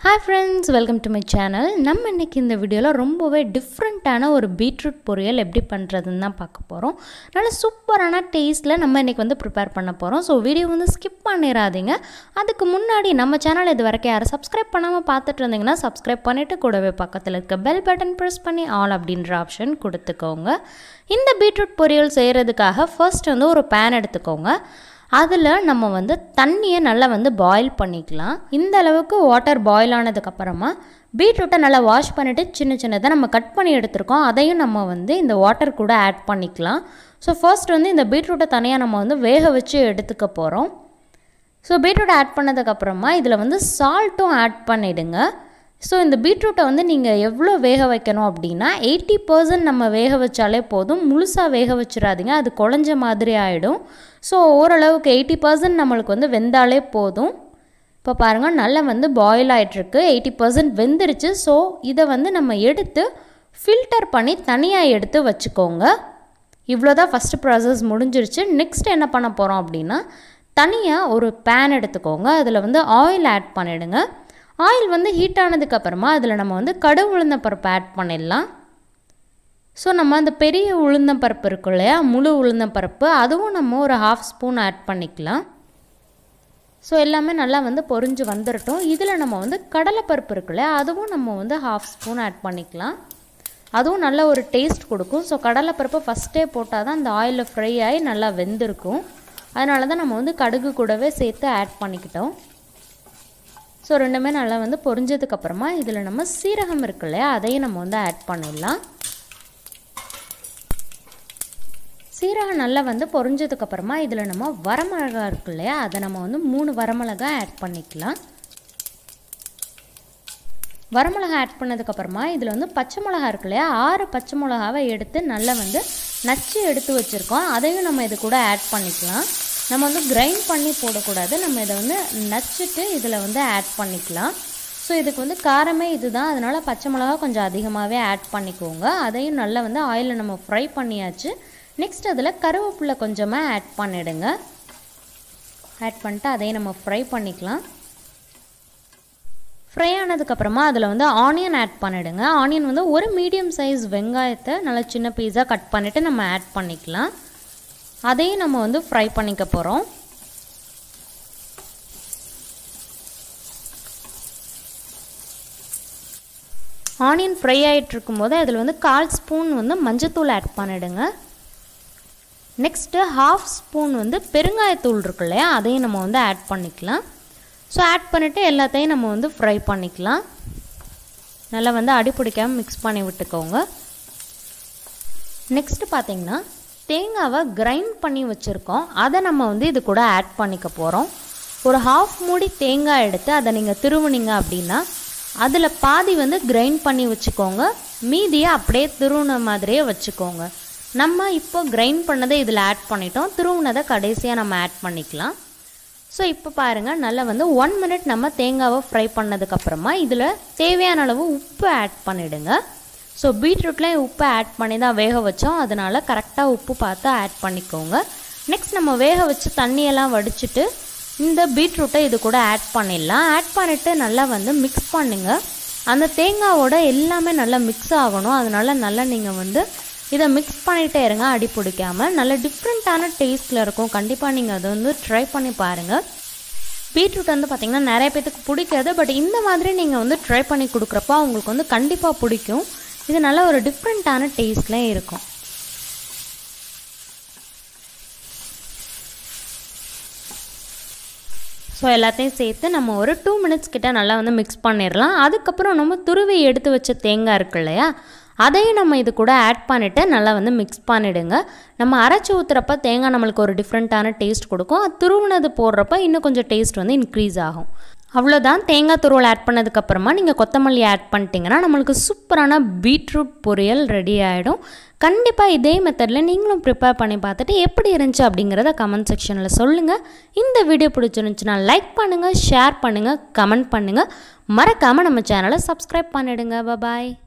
hi friends welcome to my channel நம்ம இன்றைக்கி இந்த வீடியோவில் ரொம்பவே டிஃப்ரெண்ட்டான ஒரு பீட்ரூட் பொரியல் எப்படி பண்ணுறதுன்னு தான் பார்க்க போகிறோம் நல்ல சூப்பரான டேஸ்ட்டில் நம்ம இன்றைக்கி வந்து ப்ரிப்பேர் பண்ண போகிறோம் ஸோ வீடியோ வந்து ஸ்கிப் பண்ணிடாதீங்க அதுக்கு முன்னாடி நம்ம சேனல் இது வரைக்கும் யாரும் சப்ஸ்கிரைப் பண்ணாமல் பார்த்துட்டு இருந்தீங்கன்னா சப்ஸ்கிரைப் பண்ணிவிட்டு கூடவே பக்கத்தில் இருக்க பெல் பட்டன் ப்ரெஸ் பண்ணி ஆல் அப்படின்ற ஆப்ஷன் கொடுத்துக்கோங்க இந்த பீட்ரூட் பொரியல் செய்கிறதுக்காக ஃபர்ஸ்ட் வந்து ஒரு பேன் எடுத்துக்கோங்க அதில் நம்ம வந்து தண்ணியை நல்லா வந்து பாயில் பண்ணிக்கலாம் இந்த அளவுக்கு வாட்டர் பாயில் ஆனதுக்கப்புறமா பீட்ரூட்டை நல்லா வாஷ் பண்ணிவிட்டு சின்ன சின்னதாக நம்ம கட் பண்ணி எடுத்திருக்கோம் அதையும் நம்ம வந்து இந்த வாட்டர் கூட ஆட் பண்ணிக்கலாம் ஸோ ஃபர்ஸ்ட் வந்து இந்த பீட்ரூட்டை தனியாக நம்ம வந்து வேக வச்சு எடுத்துக்க போகிறோம் ஸோ பீட்ரூட் ஆட் பண்ணதுக்கப்புறமா இதில் வந்து சால்ட்டும் ஆட் பண்ணிவிடுங்க ஸோ இந்த பீட்ரூட்டை வந்து நீங்கள் எவ்வளோ வேக வைக்கணும் அப்படின்னா எயிட்டி பர்சன்ட் நம்ம வேக வச்சாலே போதும் முழுசாக வேக வச்சிடாதீங்க அது குழஞ்ச மாதிரி ஆகிடும் ஸோ ஓரளவுக்கு எயிட்டி பர்சன்ட் நம்மளுக்கு வந்து வெந்தாலே போதும் இப்போ பாருங்கள் நல்லா வந்து பாயில் ஆகிட்டுருக்கு எயிட்டி பர்சன்ட் வெந்துருச்சு ஸோ இதை வந்து நம்ம எடுத்து ஃபில்டர் பண்ணி தனியாக எடுத்து வச்சுக்கோங்க இவ்வளோ தான் ஃபஸ்ட்டு ப்ராசஸ் முடிஞ்சிருச்சு நெக்ஸ்ட் என்ன பண்ண போகிறோம் அப்படின்னா தனியாக ஒரு பேன் எடுத்துக்கோங்க அதில் வந்து ஆயில் ஆட் பண்ணிவிடுங்க ஆயில் வந்து ஹீட் ஆனதுக்கப்புறமா அதில் நம்ம வந்து கடுகு உளுந்த பருப்பு ஆட் பண்ணிடலாம் ஸோ நம்ம அந்த பெரிய உளுந்தம்பருப்பு இருக்கு இல்லையா முழு உளுந்தம்பருப்பு அதுவும் நம்ம ஒரு ஹாஃப் ஸ்பூன் ஆட் பண்ணிக்கலாம் ஸோ எல்லாமே நல்லா வந்து பொரிஞ்சு வந்துடட்டும் இதில் நம்ம வந்து கடலைப்பருப்பு இருக்கு இல்லையா அதுவும் நம்ம வந்து ஹாஃப் ஸ்பூன் ஆட் பண்ணிக்கலாம் அதுவும் நல்ல ஒரு டேஸ்ட் கொடுக்கும் ஸோ கடலைப்பருப்பு ஃபஸ்ட்டே போட்டால் தான் அந்த ஆயிலில் ஃப்ரை ஆகி நல்லா வெந்திருக்கும் அதனால தான் நம்ம வந்து கடுகு கூடவே சேர்த்து ஆட் பண்ணிக்கிட்டோம் ஸோ ரெண்டுமே நல்லா வந்து பொரிஞ்சதுக்கப்புறமா இதில் நம்ம சீரகம் இருக்கு இல்லையா அதையும் நம்ம வந்து ஆட் பண்ணிடலாம் சீரகம் நல்லா வந்து பொரிஞ்சதுக்கப்புறமா இதில் நம்ம வரமிளகா இருக்கு இல்லையா அதை நம்ம வந்து மூணு வரமிளகா ஆட் பண்ணிக்கலாம் வரமிளகா ஆட் பண்ணதுக்கப்புறமா இதில் வந்து பச்சை மிளகா இருக்கு இல்லையா ஆறு பச்சை மிளகாவை எடுத்து நல்லா வந்து நச்சு எடுத்து வச்சுருக்கோம் அதையும் நம்ம இது கூட ஆட் பண்ணிக்கலாம் நம்ம வந்து கிரைண்ட் பண்ணி போடக்கூடாது நம்ம இதை வந்து நச்சுட்டு இதில் வந்து ஆட் பண்ணிக்கலாம் ஸோ இதுக்கு வந்து காரமே இதுதான் அதனால் பச்சை மிளகா கொஞ்சம் அதிகமாகவே ஆட் பண்ணிக்கோங்க அதையும் நல்லா வந்து ஆயிலில் நம்ம ஃப்ரை பண்ணியாச்சு நெக்ஸ்ட் அதில் கருவேப்பிலை கொஞ்சமாக ஆட் பண்ணிவிடுங்க ஆட் பண்ணிட்டு அதையும் நம்ம ஃப்ரை பண்ணிக்கலாம் ஃப்ரை ஆனதுக்கப்புறமா அதில் வந்து ஆனியன் ஆட் பண்ணிவிடுங்க ஆனியன் வந்து ஒரு மீடியம் சைஸ் வெங்காயத்தை நல்லா சின்ன பீஸாக கட் பண்ணிவிட்டு நம்ம ஆட் பண்ணிக்கலாம் அதையும் நம்ம வந்து ஃப்ரை பண்ணிக்க போகிறோம் ஆனியன் ஃப்ரை ஆகிட்டு இருக்கும்போது அதில் வந்து கால் ஸ்பூன் வந்து மஞ்சத்தூள் ஆட் பண்ணிவிடுங்க நெக்ஸ்ட்டு ஹாஃப் ஸ்பூன் வந்து பெருங்காயத்தூள் இருக்கு இல்லையா அதையும் நம்ம வந்து ஆட் பண்ணிக்கலாம் ஸோ ஆட் பண்ணிவிட்டு எல்லாத்தையும் நம்ம வந்து ஃப்ரை பண்ணிக்கலாம் நல்லா வந்து அடி பிடிக்காமல் மிக்ஸ் பண்ணி விட்டுக்கோங்க நெக்ஸ்ட்டு பார்த்திங்கன்னா தேங்காவை கிரைண்ட் பண்ணி வச்சுருக்கோம் அதை நம்ம வந்து இது கூட ஆட் பண்ணிக்க போகிறோம் ஒரு ஹாஃப் மூடி தேங்காய் எடுத்து அதை நீங்கள் திருவுனீங்க அப்படின்னா அதில் பாதி வந்து கிரைண்ட் பண்ணி வச்சுக்கோங்க மீதியை அப்படியே திருவுன மாதிரியே வச்சுக்கோங்க நம்ம இப்போ கிரைண்ட் பண்ணதை இதில் ஆட் பண்ணிட்டோம் திருவுனதை கடைசியாக நம்ம ஆட் பண்ணிக்கலாம் ஸோ இப்போ பாருங்கள் நல்லா வந்து ஒன் மினிட் நம்ம தேங்காவை ஃப்ரை பண்ணதுக்கப்புறமா இதில் தேவையான அளவு உப்பு ஆட் பண்ணிவிடுங்க ஸோ பீட்ரூட்லேயும் உப்பு ஆட் பண்ணி தான் வேக வச்சோம் அதனால் கரெக்டாக உப்பு பார்த்து ஆட் பண்ணிக்கோங்க நெக்ஸ்ட் நம்ம வேக வச்சு தண்ணியெல்லாம் வடிச்சிட்டு இந்த பீட்ரூட்டை இது கூட ஆட் பண்ணிடலாம் ஆட் பண்ணிவிட்டு நல்லா வந்து மிக்ஸ் பண்ணுங்கள் அந்த தேங்காவோட எல்லாமே நல்லா மிக்ஸ் ஆகணும் அதனால் நல்லா நீங்கள் வந்து இதை மிக்ஸ் பண்ணிகிட்டே இருங்க அடி பிடிக்காமல் நல்ல டிஃப்ரெண்ட்டான டேஸ்ட்டில் இருக்கும் கண்டிப்பாக நீங்கள் அதை வந்து ட்ரை பண்ணி பாருங்கள் பீட்ரூட் வந்து பார்த்திங்கன்னா நிறைய பேத்துக்கு பிடிக்காது பட் இந்த மாதிரி நீங்கள் வந்து ட்ரை பண்ணி கொடுக்குறப்போ அவங்களுக்கு வந்து கண்டிப்பாக பிடிக்கும் இது நல்ல ஒரு டிஃப்ரெண்ட்டான டேஸ்ட்லேயும் இருக்கும் ஸோ எல்லாத்தையும் சேர்த்து நம்ம ஒரு டூ மினிட்ஸ் கிட்ட நல்லா வந்து மிக்ஸ் பண்ணிடலாம் அதுக்கப்புறம் நம்ம துருவி எடுத்து வச்ச தேங்காய் இருக்கு இல்லையா அதையும் நம்ம இது கூட ஆட் பண்ணிவிட்டு நல்லா வந்து மிக்ஸ் பண்ணிவிடுங்க நம்ம அரைச்சி ஊற்றுறப்ப தேங்காய் நம்மளுக்கு ஒரு டிஃப்ரெண்ட்டான டேஸ்ட் கொடுக்கும் துருவுனது போடுறப்ப இன்னும் கொஞ்சம் டேஸ்ட் வந்து இன்க்ரீஸ் ஆகும் அவ்வளோதான் தேங்காய் துருவல் ஆட் பண்ணதுக்கப்புறமா நீங்கள் கொத்தமல்லி ஆட் பண்ணிட்டீங்கன்னா நம்மளுக்கு சூப்பரான பீட்ரூட் பொரியல் ரெடி ஆகிடும் கண்டிப்பாக இதே மெத்தடில் நீங்களும் ப்ரிப்பேர் பண்ணி பார்த்துட்டு எப்படி இருந்துச்சு அப்படிங்கிறத கமெண்ட் செக்ஷனில் சொல்லுங்கள் இந்த வீடியோ பிடிச்சிருந்துச்சுன்னா லைக் பண்ணுங்கள் ஷேர் பண்ணுங்கள் கமெண்ட் பண்ணுங்கள் மறக்காமல் நம்ம சேனலை சப்ஸ்கிரைப் பண்ணிவிடுங்க பாய்